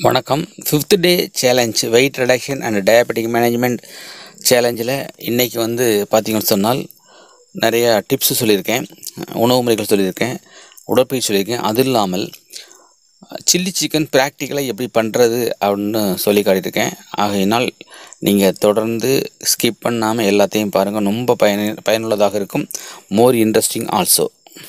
வணக்கம் fifth day challenge weight reduction and diabetic management சேலஞ்சில் இன்றைக்கி வந்து பார்த்திங்கன்னு சொன்னால் நிறையா டிப்ஸ் சொல்லியிருக்கேன் உணவு முறைகள் சொல்லியிருக்கேன் உடற்பயிற்சி சொல்லியிருக்கேன் அது இல்லாமல் சில்லி சிக்கன் ப்ராக்டிக்கலாக எப்படி பண்ணுறது அப்படின்னு சொல்லி காட்டியிருக்கேன் ஆகையினால் நீங்கள் தொடர்ந்து ஸ்கிப் பண்ணாமல் எல்லாத்தையும் பாருங்கள் ரொம்ப பயன பயனுள்ளதாக இருக்கும் more interesting also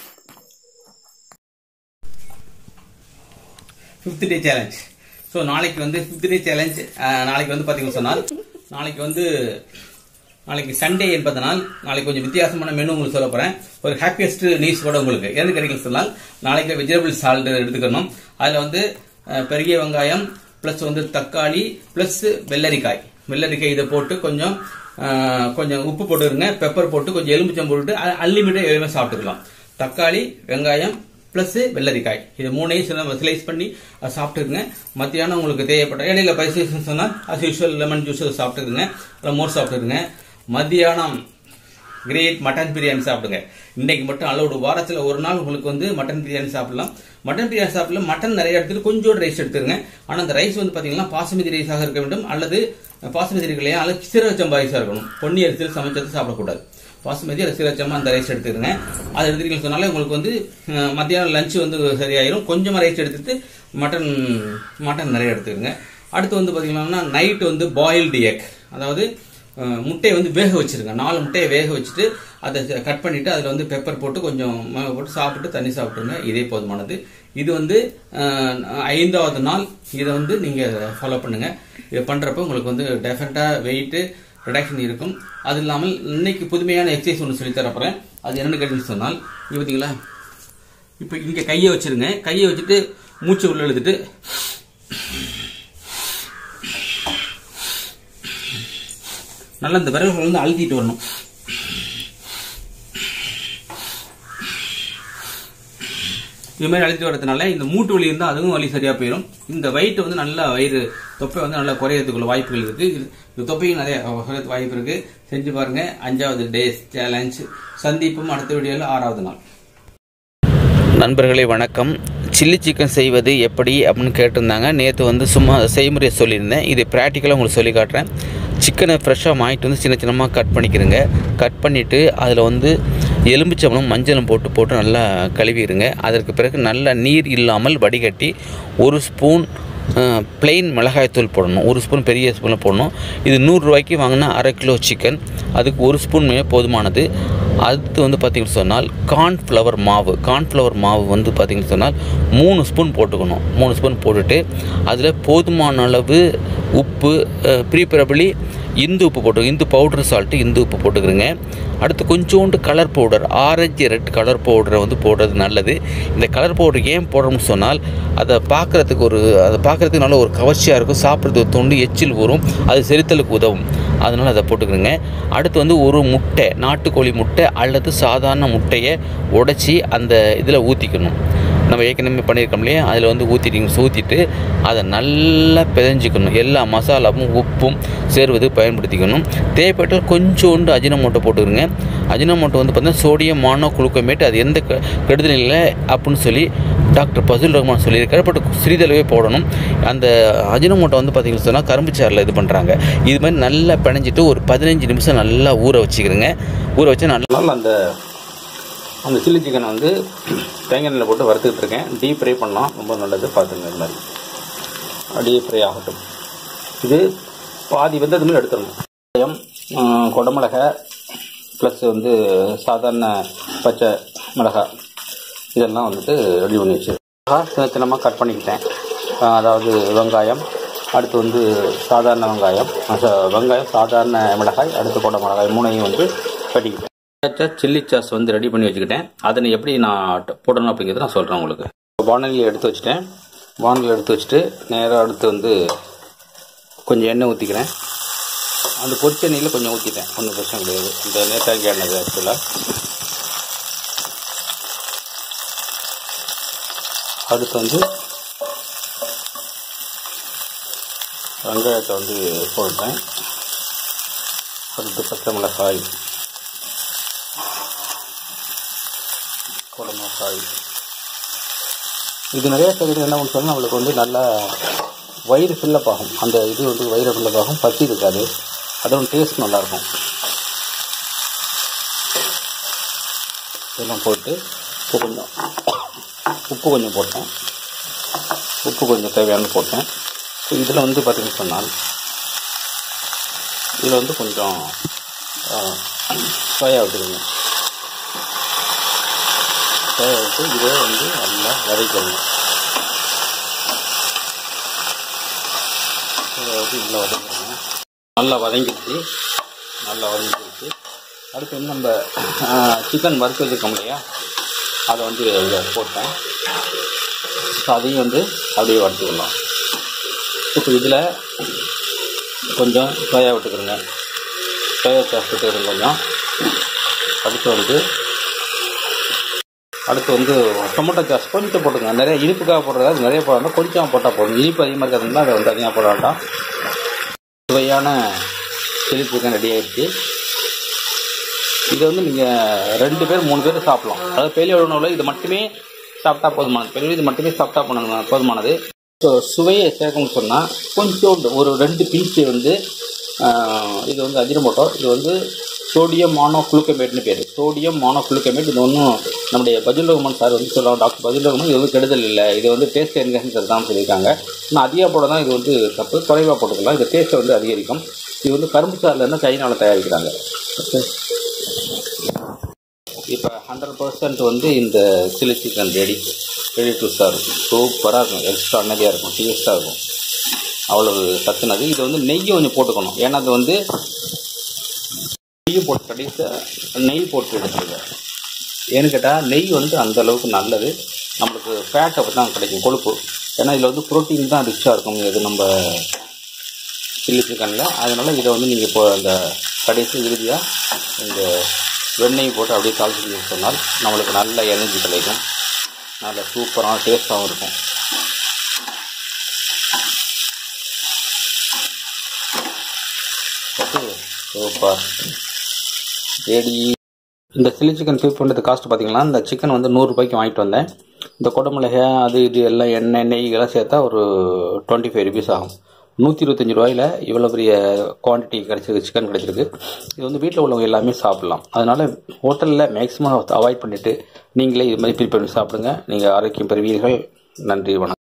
fifth day challenge so நாளைக்கு வந்து ஃபிஃப்த் டே சேலஞ்ச் நாளைக்கு வந்து பார்த்தீங்கன்னு சொன்னால் நாளைக்கு வந்து நாளைக்கு சண்டே என்பதனால் நாளைக்கு கொஞ்சம் வித்தியாசமான மெனு உங்களுக்கு சொல்ல போகிறேன் ஒரு ஹாப்பியஸ்ட் நியூஸ் கூட உங்களுக்கு எது கிடைக்கும் சொன்னால் நாளைக்கு வெஜிடபிள் சால்ட் எடுத்துக்கணும் அதில் வந்து அஹ், பெரிய வெங்காயம் ப்ளஸ் வந்து தக்காளி ப்ளஸ் வெள்ளரிக்காய் வெள்ளரிக்காய் இதை போட்டு கொஞ்சம் அஹ், கொஞ்சம் உப்பு போட்டுருங்க பெப்பர் போட்டு கொஞ்சம் எலுமிச்சம் போட்டுட்டு அன்லிமிட்டட் எதுவுமே சாப்பிட்டுக்கலாம் தக்காளி வெங்காயம் ப்ளஸ் வெள்ளரிக்காய் இது மூணையும் சில ஸ்லைஸ் பண்ணி அதை சாப்பிட்டுக்குங்க மத்தியானம் உங்களுக்கு தேவைப்பட்ட இடையில பைசேஷன் சொன்னால் அஸ் யூஷுவல் லெமன் ஜூஸ் சாப்பிட்டுக்குங்க இல்லை மோர் சாப்பிட்டுக்குங்க மத்தியானம் கிரேட் மட்டன் பிரியாணி சாப்பிடுங்க இன்னைக்கு மட்டும் அலோடு வாரத்தில் ஒரு நாள் உங்களுக்கு வந்து மட்டன் பிரியாணி சாப்பிடலாம் மட்டன் பிரியாணி சாப்பிடலாம் மட்டன் நிறைய எடுத்துட்டு கொஞ்சோண்டு ரைஸ் எடுத்துருங்க ஆனால் அந்த ரைஸ் வந்து பார்த்தீங்கன்னா பாசுமதி ரைஸாக இருக்க வேண்டும் அல்லது பாசுமதி இருக்கலையா அல்லது சீரக சம்பா ரைஸாக இருக்கணும் பொன்னி அரிசியில் சமைச்சது சாப்பிடக்கூடாது பாசுமதி அல்லது சீரகச்சமா அந்த ரைஸ் எடுத்துருங்க அதை எடுத்துக்கிட்டு சொன்னாலே உங்களுக்கு வந்து அஹ், மத்தியானம் லஞ்ச் வந்து சரியாயிரும் கொஞ்சமாக ரைஸ் எடுத்துட்டு மட்டன் மட்டன் நிறைய எடுத்துக்கோங்க அடுத்து வந்து பார்த்தீங்கன்னா நைட் வந்து பாயில்டு எக் அதாவது அஹ், முட்டையை வந்து வேக வச்சிருங்க நாலு முட்டையை வேக வச்சுட்டு அதை கட் பண்ணிட்டு அதில் வந்து பெப்பர் போட்டு கொஞ்சம் மிளகு போட்டு சாப்பிட்டு தண்ணி சாப்பிட்டுருங்க இதே போதுமானது இது வந்து அஹ், ஐந்தாவது நாள் இதை வந்து நீங்கள் ஃபாலோ பண்ணுங்க இதை பண்ணுறப்ப உங்களுக்கு வந்து டெஃபினட்டாக வெயிட்டு ரிடக்ஷன் இருக்கும் அது இல்லாமல் இன்னைக்கு புதுமையான எக்ஸசைஸ் ஒன்று சொல்லி தரப்போறேன் அது என்னன்னு கேட்டீங்கன்னு சொன்னால் இது பார்த்தீங்களா இப்போ இங்கே கையை வச்சிருங்க கையை வச்சுட்டு மூச்சு உள்ள எழுதிட்டு நல்லா இந்த விரல்கள் வந்து அழுத்திட்டு வரணும் இது மாதிரி அழுத்திட்டு வரதுனால இந்த மூட்டு வலி இருந்தால் அதுவும் வலி சரியா போயிடும் இந்த வயிற்று வந்து நல்லா வயிறு தொப்பை வந்து நல்லா குறையறதுக்குள்ள வாய்ப்புகள் இருக்கு இது- இந்த தொப்பையும் நிறைய குறையறதுக்கு வாய்ப்பு இருக்கு செஞ்சு பாருங்க அஞ்சாவது டேஸ் சேலஞ்ச் சந்திப்பும் அடுத்த வீடியோவில் ஆறாவது நாள் நண்பர்களே வணக்கம் சில்லி சிக்கன் செய்வது எப்படி அப்படின்னு கேட்டிருந்தாங்க நேற்று வந்து சும்மா செய்முறையை சொல்லியிருந்தேன் இது ப்ராக்டிக்கலாக உங்களுக்கு சொல்லி காட்டுறேன் சிக்கனை ஃப்ரெஷ்ஷாக வாங்கிட்டு வந்து சின்ன சின்னமாக கட் பண்ணிக்கிறங்க கட் பண்ணிவிட்டு அதில் வந்து எலும்பிச்சம்பளம் மஞ்சளும் போட்டு போட்டு நல்லா கழுவிடுங்க அதற்கு பிறகு நல்லா நீர் இல்லாமல் வடிகட்டி ஒரு ஸ்பூன் பிளெயின் மிளகாய்த்தூள் போடணும் ஒரு ஸ்பூன் பெரிய ஸ்பூனில் போடணும் இது நூறுரூவாய்க்கு வாங்கினா அரை கிலோ சிக்கன் அதுக்கு ஒரு ஸ்பூன் மேலே போதுமானது அடுத்து வந்து பார்த்திங்கன்னு சொன்னால் கார்ன்ஃப்ளவர் மாவு கார்ன்ஃப்ளவர் மாவு வந்து பார்த்திங்கன்னு சொன்னால் மூணு ஸ்பூன் போட்டுக்கணும் மூணு ஸ்பூன் போட்டுட்டு அதில் போதுமான அளவு உப்பு ப்ரீபரபிளி இந்து உப்பு போட்டு இந்து பவுடர் சால்ட்டு இந்து உப்பு போட்டுக்கிறோங்க அடுத்து கொஞ்சோண்டு colour powder orange red colour பவுடரை வந்து போடுறது நல்லது இந்த கலர் பவுடர் ஏன் போடுறோம்னு சொன்னால் அதை பார்க்குறதுக்கு ஒரு அதை பார்க்குறதுக்கு நல்ல ஒரு கவர்ச்சியாக இருக்கும் சாப்பிட்றதுக்கு தோண்டு எச்சில் ஊறும் அது செரித்தலுக்கு உதவும் அதனால் அதை போட்டுக்கிறோங்க அடுத்து வந்து ஒரு முட்டை நாட்டுக்கோழி முட்டை அல்லது சாதாரண முட்டையை உடைச்சி அந்த இதில் ஊற்றிக்கணும் நம்ம ஏற்கனவே பண்ணியிருக்கோம் இல்லையா அதில் வந்து ஊற்றிட்டிங்க ஊற்றிட்டு அதை நல்லா பிதஞ்சிக்கணும் எல்லா மசாலாவும் உப்பும் சேர்வது பயன்படுத்திக்கணும் தேவைப்பட்டால் கொஞ்சோண்டு அஜினமோட்டோ போட்டுக்கிறங்க அஜினமோட்டோ வந்து பார்த்தீங்கன்னா சோடியம் மானோ குளுக்கமேட் அது எந்த கெ- கெடுதலும் இல்லை அப்படின்னு சொல்லி டாக்டர் பசுல் ரஹ்மான் சொல்லியிருக்காரு பட் சிறிதளவே போடணும் அந்த அஜினமோட்டோ வந்து பார்த்தீங்கன்னு சொன்னால் கரும்பு சாறில் இது பண்ணுறாங்க இது மாதிரி நல்லா பிணைஞ்சிட்டு ஒரு பதினஞ்சு நிமிஷம் நல்லா ஊற வச்சுக்கிறேங்க ஊற வச்சு நல்லா அந்த அந்த சில்லி சிக்கனை வந்து தேங்காய் எண்ணெயில் போட்டு வறுத்துக்கிட்டு இருக்கேன் டீப் ஃப்ரை பண்ணலாம் ரொம்ப நல்லது பார்த்துங்க இது மாதிரி டீப் ஃப்ரை ஆகட்டும் இது பாதி வெந்தது மாதிரி எடுத்துடணும் வெங்காயம், ஆ, குடமிளகாய் ப்ளஸ் வந்து சாதாரண பச்சை மிளகாய் இதெல்லாம் வந்துட்டு ரெடி பண்ணி வச்சு சின்ன சின்னமாக கட் பண்ணிக்கிட்டேன் ஆ, அதாவது வெங்காயம் அடுத்து வந்து சாதாரண வெங்காயம் ஆ, ச- வெங்காயம் சாதாரண மிளகாய் அடுத்து கொடை மிளகாய் மூணையும் வந்து கட்டிக்கிட்டேன் சில்லி சாஸ் வந்து ரெடி பண்ணி வச்சுக்கிட்டேன் அதை எப்படி நான் ட- போடணும் அப்படிங்கிறத நான் சொல்கிறேன் உங்களுக்கு வானலியில் எடுத்து வச்சுட்டேன் வானலியில் எடுத்து வச்சுட்டு நேராக அடுத்து வந்து கொஞ்சம் எண்ணெய் ஊற்றிக்கிறேன் அந்த பொரிச்ச எண்ணெயில் கொஞ்சம் ஊற்றிட்டேன் ஒன்றும் பிரச்சனை கிடையாது இந்த நேத்தாங்க எண்ணெய் ஆக்சுவலாக அடுத்து வந்து வெங்காயத்தை வந்து போட்டேன் அடுத்து பச்சை மிளகாய் குடமிளகாய் இது நிறைய சேர்த்து என்ன பண்ண சொன்னால் நம்மளுக்கு வந்து நல்லா வயிறு ஃபில்லப் ஆகும் அந்த இது வந்து வயிறு ஃபில்லப் ஆகும் பசி இருக்காது அதோட டேஸ்ட் நல்லாயிருக்கும் இதெல்லாம் போட்டு உப்பு கொஞ்சம் உப்பு கொஞ்சம் போட்டேன் உப்பு கொஞ்சம் தேவையான போட்டேன் ஸோ இதில் வந்து பார்த்தீங்கன்னு சொன்னால் இதில் வந்து கொஞ்சம் சோயா விட்டுருங்க சோயா விட்டு இதை வந்து நல்லா வதக்கிடுங்க சோயா விட்டு நல்லா வதக்கிடுங்க நல்லா வதங்கிடுச்சு நல்லா வதங்கிடுச்சு அடுத்து வந்து நம்ம சிக்கன் வறுத்து வச்சுருக்கோம் இல்லையா அதை வந்து இதை போட்டேன் ஸோ அதையும் வந்து அப்படியே வறுத்துக்கலாம் இப்போ இதில் கொஞ்சம் சோயா விட்டுக்கிறோங்க சோயா சாஸ் விட்டுக்கிறோங்க கொஞ்சம் அடுத்து வந்து அடுத்து வந்து டொமேட்டோ சாஸ் கொஞ்சம் போட்டுக்கோங்க நிறைய இனிப்புக்காக போடுறதா நிறைய போடாமல் கொஞ்சம் போட்டால் போதும் இனிப்பு அதிகமாக இருக்கிறதுனா அதை வந்து அதிகமாக போட வேண்டாம் சுவையான சில்லி சிக்கன் ரெடி ஆயிடுச்சு இது வந்து நீங்கள் ரெண்டு பேர் மூணு பேர் சாப்பிடலாம் அதாவது பெரிய உணவில் இது மட்டுமே சாப்பிட்டா போதுமானது பெரிய இது மட்டுமே சாப்பிட்டா போனது போதுமானது ஸோ சுவையை சேர்க்கணும்னு சொன்னால் கொஞ்சோண்டு ஒரு ரெண்டு பீஸ் வந்து இது வந்து அஜினமோட்டோ இது வந்து சோடியம் மானோ குளுக்கமேட்னு பேர் சோடியம் மானோ குளுக்கமேட் இது ஒன்றும் நம்முடைய பஜுல் ரகுமான் சார் வந்து சொல்லுவாங்க டாக்டர் பஜுல் ரகுமான் இது வந்து கெடுதல் இல்லை இது வந்து டேஸ்ட் என்கேஜ் தான் சொல்லியிருக்காங்க ஆனால் அதிகமாக போட தான் இது வந்து தப்பு குறைவாக போட்டுக்கலாம் இது டேஸ்ட்டை வந்து அதிகரிக்கும் இது வந்து கரும்பு சாறில் சைனாவில் தயாரிக்கிறாங்க இப்போ ஹண்ட்ரட் பர்சன்ட் வந்து இந்த chilli chicken ready ready to serve சூப்பராக இருக்கும் எக்ஸ்ட்ரா அன்னதியாக இருக்கும் டேஸ்ட்டாக இருக்கும் அவ்வளவு சத்துனது இது வந்து நெய்யை கொஞ்சம் போட்டுக்கணும் ஏன்னா அது வந்து நெய் போட்டு கடைசியாக நெய் போட்டு எடுத்துருங்க ஏன்னு கேட்டால் நெய் வந்து அந்த அளவுக்கு நல்லது நம்மளுக்கு ஃபேட் அப்போ தான் கிடைக்கும் கொழுப்பு ஏன்னா இதில் வந்து ப்ரோட்டீன் தான் ரிச்சாக இருக்கும் இது நம்ம சில்லி சிக்கனில் அதனால் இதை வந்து நீங்கள் இப்போ அந்த கடைசி இறுதியாக இந்த வெண்ணெய் போட்டு அப்படியே தாளிச்சு சொன்னால் நம்மளுக்கு நல்ல எனர்ஜி கிடைக்கும் நல்ல சூப்பரான டேஸ்ட்டாகவும் இருக்கும் ஓகே சூப்பர் ரெடி இந்த சில்லி சிக்கன் ஃபிஃப்ட் பண்ணுறது காஸ்ட் பார்த்தீங்கன்னா இந்த சிக்கன் வந்து நூறுரூபாய்க்கு வாங்கிட்டு வந்தேன் இந்த குடமிளகா அது இது எல்லாம் எண்ணெய் நெய் எல்லாம் சேர்த்தா ஒரு டுவெண்ட்டி ஃபைவ் ருபீஸ் ஆகும் நூற்றி இருபத்தஞ்சி ரூபாயில் இவ்வளோ பெரிய குவான்டிட்டி கிடச்சிருக்கு சிக்கன் கிடச்சிருக்கு இது வந்து வீட்டில் உள்ளவங்க எல்லாமே சாப்பிட்லாம் அதனால் ஹோட்டலில் மேக்ஸிமம் அவாய்ட் பண்ணிவிட்டு நீங்களே இது மாதிரி ப்ரிப்பேர் பண்ணி சாப்பிடுங்க நீங்கள் ஆரோக்கியம் பெறுவீர்கள் நன்றி வணக்கம்